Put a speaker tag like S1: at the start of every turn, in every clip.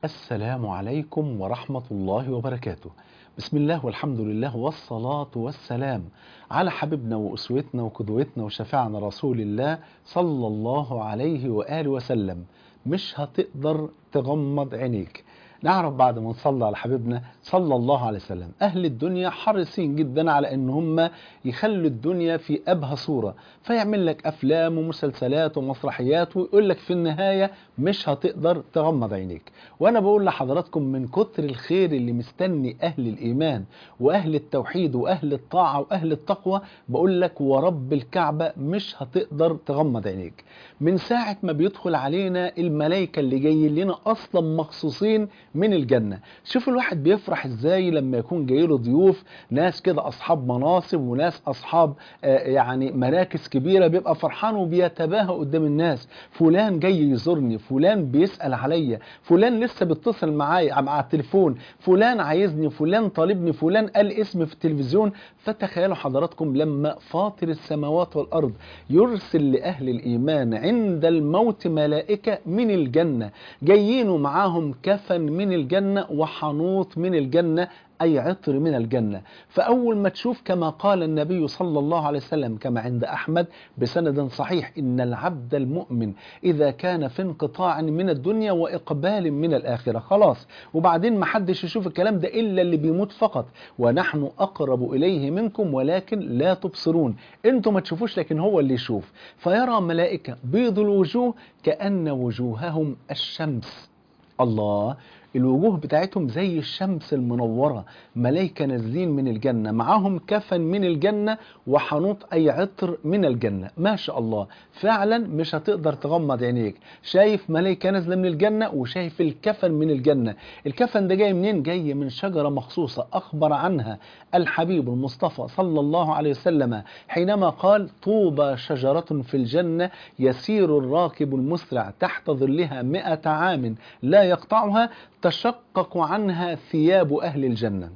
S1: السلام عليكم ورحمة الله وبركاته بسم الله والحمد لله والصلاة والسلام على حبيبنا وأسوتنا وقدوتنا وشفاعنا رسول الله صلى الله عليه وآله وسلم مش هتقدر تغمض عينيك نعرف بعد ما نصلي على حبيبنا صلى الله عليه وسلم أهل الدنيا حريصين جدا على أن هم يخلوا الدنيا في أبهى صورة فيعمل لك أفلام ومسلسلات ومسرحيات ويقول لك في النهاية مش هتقدر تغمض عينيك وأنا بقول لحضراتكم من كتر الخير اللي مستني أهل الإيمان وأهل التوحيد وأهل الطاعة وأهل التقوى بقول لك ورب الكعبة مش هتقدر تغمض عينيك من ساعة ما بيدخل علينا الملائكة اللي جايين لنا أصلا مخصوصين من الجنة شوف الواحد بيفرح ازاي لما يكون جاي له ضيوف ناس كده اصحاب مناصب وناس اصحاب آه يعني مراكز كبيرة بيبقى فرحان وبيتباهى قدام الناس فلان جاي يزورني فلان بيسأل عليا فلان لسه بيتصل معايا مع التليفون فلان عايزني فلان طالبني فلان قال اسمي في التلفزيون فتخيلوا حضراتكم لما فاطر السماوات والارض يرسل لاهل الايمان عند الموت ملائكة من الجنة جايين ومعاهم كفن من الجنة وحنوط من الجنة أي عطر من الجنة فأول ما تشوف كما قال النبي صلى الله عليه وسلم كما عند أحمد بسند صحيح إن العبد المؤمن إذا كان في انقطاع من الدنيا وإقبال من الآخرة خلاص وبعدين ما حدش يشوف الكلام ده إلا اللي بيموت فقط ونحن أقرب إليه منكم ولكن لا تبصرون أنتم ما تشوفوش لكن هو اللي يشوف فيرى ملائكة بيض الوجوه كأن وجوههم الشمس الله الوجوه بتاعتهم زي الشمس المنورة ملايكة نازلين من الجنة معاهم كفن من الجنة وحنوط أي عطر من الجنة ما شاء الله فعلا مش هتقدر تغمض عينيك شايف ملايكة نازلة من الجنة وشايف الكفن من الجنة الكفن ده جاي منين جاي من شجرة مخصوصة أخبر عنها الحبيب المصطفى صلى الله عليه وسلم حينما قال طوبى شجرة في الجنة يسير الراكب المسرع تحت ظلها مئة عام لا يقطعها تشقق عنها ثياب أهل الجنة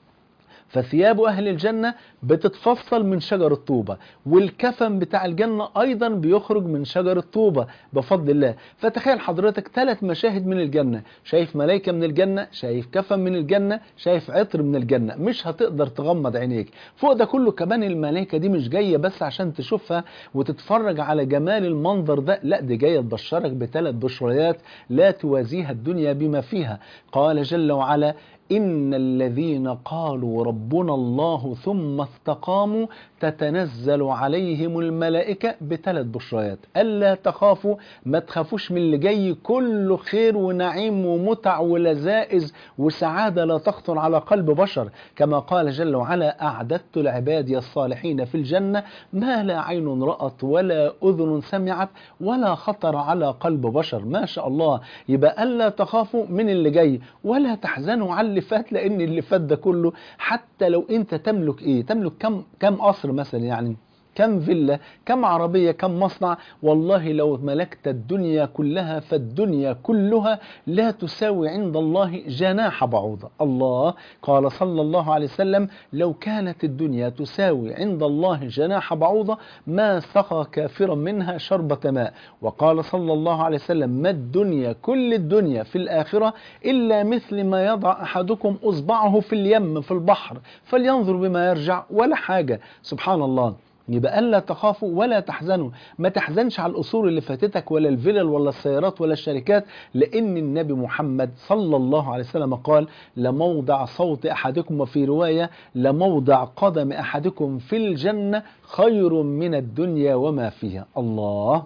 S1: فثياب أهل الجنة بتتفصل من شجر الطوبة والكفن بتاع الجنة أيضا بيخرج من شجر الطوبة بفضل الله فتخيل حضرتك ثلاث مشاهد من الجنة شايف ملايكة من الجنة شايف كفن من الجنة شايف عطر من الجنة مش هتقدر تغمض عينيك فوق ده كله كمان الملايكة دي مش جاية بس عشان تشوفها وتتفرج على جمال المنظر ده لا دي جاية تبشرك بثلاث بشريات لا توازيها الدنيا بما فيها قال جل وعلا إن الذين قالوا ربنا الله ثم استقاموا تتنزل عليهم الملائكة بثلاث بشريات ألا تخافوا ما تخافوش من اللي جاي كله خير ونعيم ومتع ولذائذ وسعادة لا تخطر على قلب بشر كما قال جل وعلا أعددت لعبادي الصالحين في الجنة ما لا عين رأت ولا أذن سمعت ولا خطر على قلب بشر ما شاء الله يبقى ألا تخافوا من اللي جاي ولا تحزنوا على اللي فات لأن اللي فات ده كله حتى لو أنت تملك إيه تملك كم كم قصر مثلا يعني كم فيلا كم عربية كم مصنع والله لو ملكت الدنيا كلها فالدنيا كلها لا تساوي عند الله جناح بعوضة الله قال صلى الله عليه وسلم لو كانت الدنيا تساوي عند الله جناح بعوضة ما سقى كافرا منها شربة ماء وقال صلى الله عليه وسلم ما الدنيا كل الدنيا في الآخرة إلا مثل ما يضع أحدكم أصبعه في اليم في البحر فلينظر بما يرجع ولا حاجة سبحان الله يبقى ألا تخافوا ولا تحزنوا ما تحزنش على الأصول اللي فاتتك ولا الفلل ولا السيارات ولا الشركات لأن النبي محمد صلى الله عليه وسلم قال لموضع صوت أحدكم وفي رواية لموضع قدم أحدكم في الجنة خير من الدنيا وما فيها الله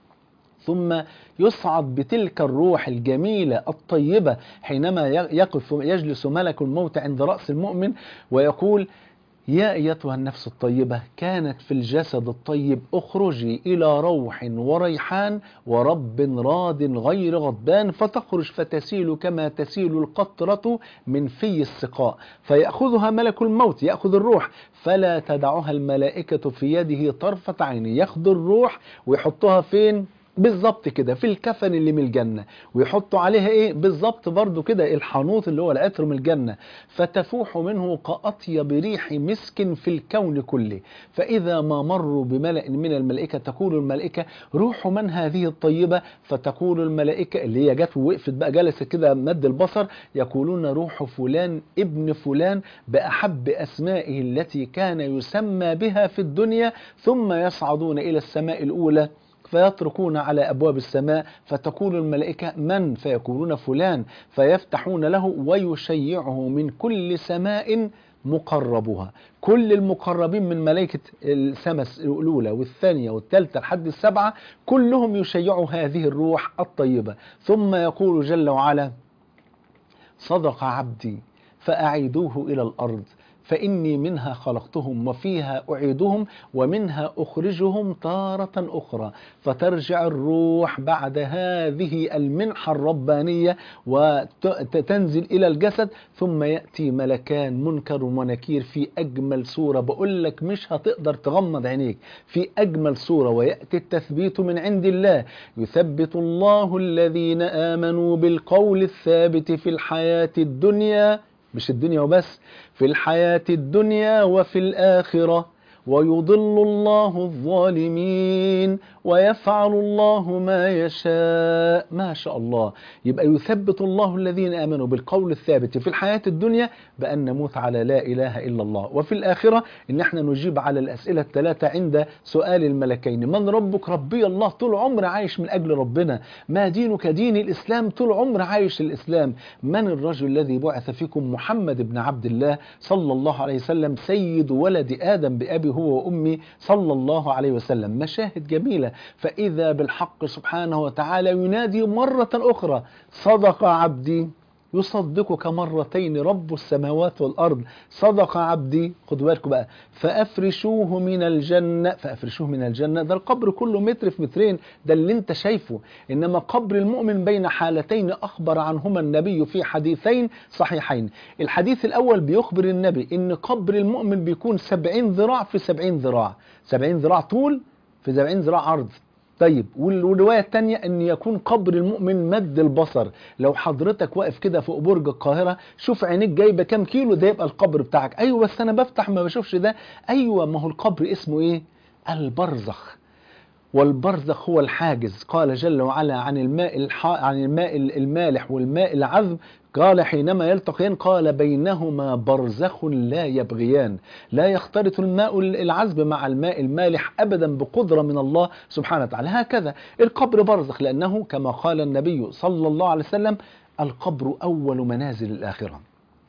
S1: ثم يصعد بتلك الروح الجميلة الطيبة حينما يقف يجلس ملك الموت عند رأس المؤمن ويقول يا أيتها النفس الطيبة كانت في الجسد الطيب اخرجي إلى روح وريحان ورب راد غير غضبان فتخرج فتسيل كما تسيل القطرة من في السقاء فيأخذها ملك الموت يأخذ الروح فلا تدعها الملائكة في يده طرفة عين ياخذ الروح ويحطها فين بالظبط كده في الكفن اللي من الجنة ويحطوا عليها ايه بالظبط برضو كده الحنوط اللي هو العطر من الجنة فتفوح منه كأطيب ريح مسك في الكون كله فإذا ما مروا بملأ من الملائكة تقول الملائكة روح من هذه الطيبة فتقول الملائكة اللي هي جت ووقفت بقى جلست كده مد البصر يقولون روح فلان ابن فلان بأحب أسمائه التي كان يسمى بها في الدنيا ثم يصعدون إلى السماء الأولى فيتركون على أبواب السماء فتقول الملائكة من فيقولون فلان فيفتحون له ويشيعه من كل سماء مقربها كل المقربين من ملائكة السماء الأولى والثانية والثالثة لحد السبعة كلهم يشيعوا هذه الروح الطيبة ثم يقول جل وعلا صدق عبدي فأعيدوه إلى الأرض فإني منها خلقتهم وفيها أعيدهم ومنها أخرجهم تارة أخرى فترجع الروح بعد هذه المنحة الربانية وتنزل إلى الجسد ثم يأتي ملكان منكر ونكير في أجمل صورة بقول لك مش هتقدر تغمض عينيك في أجمل صورة ويأتي التثبيت من عند الله يثبت الله الذين آمنوا بالقول الثابت في الحياة الدنيا مش الدنيا وبس في الحياة الدنيا وفي الآخرة ويضل الله الظالمين ويفعل الله ما يشاء ما شاء الله يبقى يثبت الله الذين آمنوا بالقول الثابت في الحياة الدنيا بأن نموت على لا إله إلا الله وفي الآخرة إن احنا نجيب على الأسئلة الثلاثة عند سؤال الملكين من ربك ربي الله طول عمر عايش من أجل ربنا ما دينك دين الإسلام طول عمر عايش الإسلام من الرجل الذي بعث فيكم محمد بن عبد الله صلى الله عليه وسلم سيد ولد آدم بأبي هو وأمي صلى الله عليه وسلم مشاهد جميلة فإذا بالحق سبحانه وتعالى ينادي مرة أخرى صدق عبدي يصدقك مرتين رب السماوات والأرض صدق عبدي خدوا بالكم بقى فأفرشوه من الجنة فأفرشوه من الجنة ده القبر كله متر في مترين ده اللي انت شايفه إنما قبر المؤمن بين حالتين أخبر عنهما النبي في حديثين صحيحين الحديث الأول بيخبر النبي إن قبر المؤمن بيكون سبعين ذراع في سبعين ذراع سبعين ذراع طول في سبعين ذراع عرض طيب والرواية الثانية ان يكون قبر المؤمن مد البصر لو حضرتك واقف كده فوق برج القاهرة شوف عينيك جايبة كام كيلو ده يبقى القبر بتاعك ايوه بس انا بفتح ما بشوفش ده ايوه ما هو القبر اسمه ايه البرزخ والبرزخ هو الحاجز قال جل وعلا عن الماء الح... عن الماء المالح والماء العذب قال حينما يلتقيان قال بينهما برزخ لا يبغيان لا يختلط الماء العذب مع الماء المالح أبدا بقدرة من الله سبحانه وتعالى هكذا القبر برزخ لأنه كما قال النبي صلى الله عليه وسلم القبر أول منازل الآخرة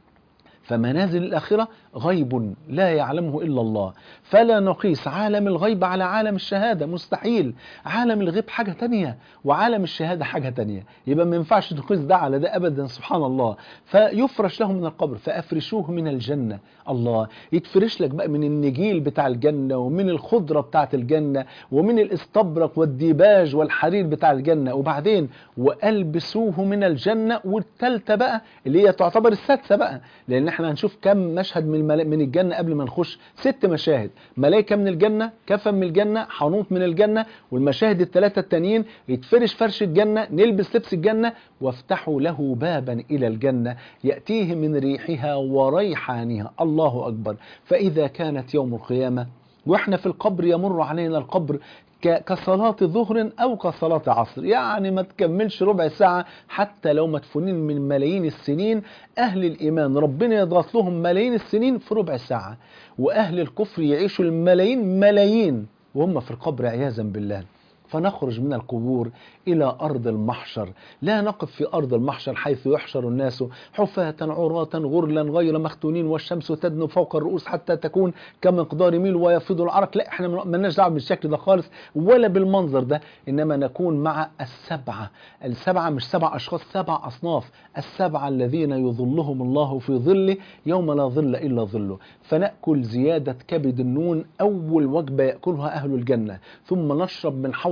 S1: فمنازل الآخرة غيب لا يعلمه إلا الله فلا نقيس عالم الغيب على عالم الشهادة مستحيل عالم الغيب حاجة تانية وعالم الشهادة حاجة تانية يبقى ما ينفعش تقيس ده على ده أبدا سبحان الله فيفرش له من القبر فأفرشوه من الجنة الله يتفرش لك بقى من النجيل بتاع الجنة ومن الخضرة بتاعة الجنة ومن الاستبرق والديباج والحرير بتاع الجنة وبعدين وألبسوه من الجنة والتالتة بقى اللي هي تعتبر السادسة بقى لأن احنا هنشوف كم مشهد من الملا... من الجنة قبل ما نخش ست مشاهد ملائكة من الجنة كفن من الجنة حنوط من الجنة والمشاهد الثلاثة التانيين يتفرش فرش الجنة نلبس لبس الجنة وافتحوا له بابا إلى الجنة يأتيه من ريحها وريحانها الله أكبر فإذا كانت يوم القيامة واحنا في القبر يمر علينا القبر كصلاة ظهر أو كصلاة عصر يعني ما تكملش ربع ساعة حتى لو مدفونين من ملايين السنين أهل الإيمان ربنا يضغط لهم ملايين السنين في ربع ساعة وأهل الكفر يعيشوا الملايين ملايين وهم في القبر عياذا بالله فنخرج من القبور إلى أرض المحشر لا نقف في أرض المحشر حيث يحشر الناس حفاة عراة غرلا غير مختونين والشمس تدنو فوق الرؤوس حتى تكون كمقدار ميل ويفيض العرق لا احنا مالناش دعوه بالشكل ده خالص ولا بالمنظر ده إنما نكون مع السبعة السبعة مش سبع أشخاص سبع أصناف السبعة الذين يظلهم الله في ظله يوم لا ظل إلا ظله فنأكل زيادة كبد النون أول وجبة يأكلها أهل الجنة ثم نشرب من حوض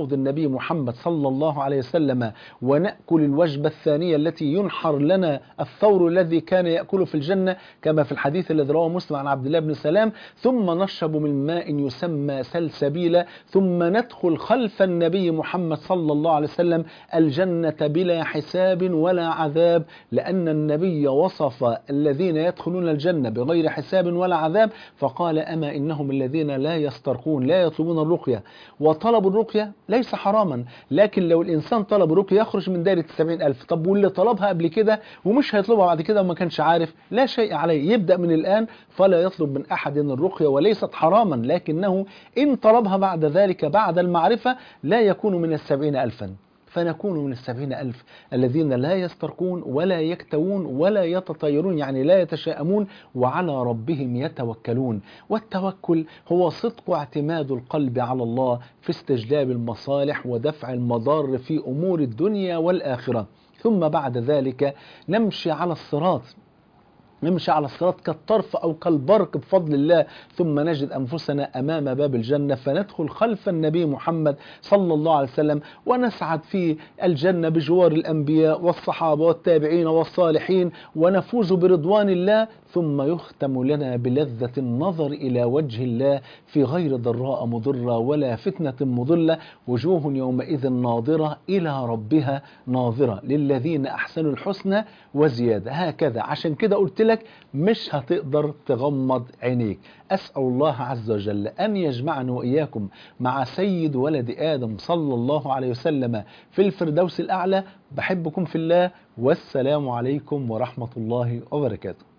S1: حوض النبي محمد صلى الله عليه وسلم ونأكل الوجبة الثانية التي ينحر لنا الثور الذي كان يأكله في الجنة كما في الحديث الذي رواه مسلم عن عبد الله بن سلام ثم نشرب من ماء يسمى سلسبيلا ثم ندخل خلف النبي محمد صلى الله عليه وسلم الجنة بلا حساب ولا عذاب لأن النبي وصف الذين يدخلون الجنة بغير حساب ولا عذاب فقال أما إنهم الذين لا يسترقون لا يطلبون الرقية وطلب الرقية ليس حراما لكن لو الإنسان طلب الرقية يخرج من دائرة السبعين ألف طب واللي طلبها قبل كده ومش هيطلبها بعد كده وما كانش عارف لا شيء عليه يبدأ من الآن فلا يطلب من أحد الرقية وليست حراما لكنه إن طلبها بعد ذلك بعد المعرفة لا يكون من السبعين ألفا فنكون من السبعين ألف الذين لا يسترقون ولا يكتوون ولا يتطيرون يعني لا يتشاءمون وعلى ربهم يتوكلون والتوكل هو صدق اعتماد القلب على الله في استجلاب المصالح ودفع المضار في أمور الدنيا والآخرة ثم بعد ذلك نمشي على الصراط نمشي على الصراط كالطرف أو كالبرق بفضل الله ثم نجد أنفسنا أمام باب الجنة فندخل خلف النبي محمد صلى الله عليه وسلم ونسعد في الجنة بجوار الأنبياء والصحابة والتابعين والصالحين ونفوز برضوان الله ثم يختم لنا بلذة النظر إلى وجه الله في غير ضراء مضرة ولا فتنة مضلة وجوه يومئذ ناظرة إلى ربها ناظرة للذين أحسنوا الحسنى وزيادة هكذا عشان كده قلت لك مش هتقدر تغمض عينيك أسأل الله عز وجل أن يجمعنا وإياكم مع سيد ولد آدم صلى الله عليه وسلم في الفردوس الأعلى بحبكم في الله والسلام عليكم ورحمة الله وبركاته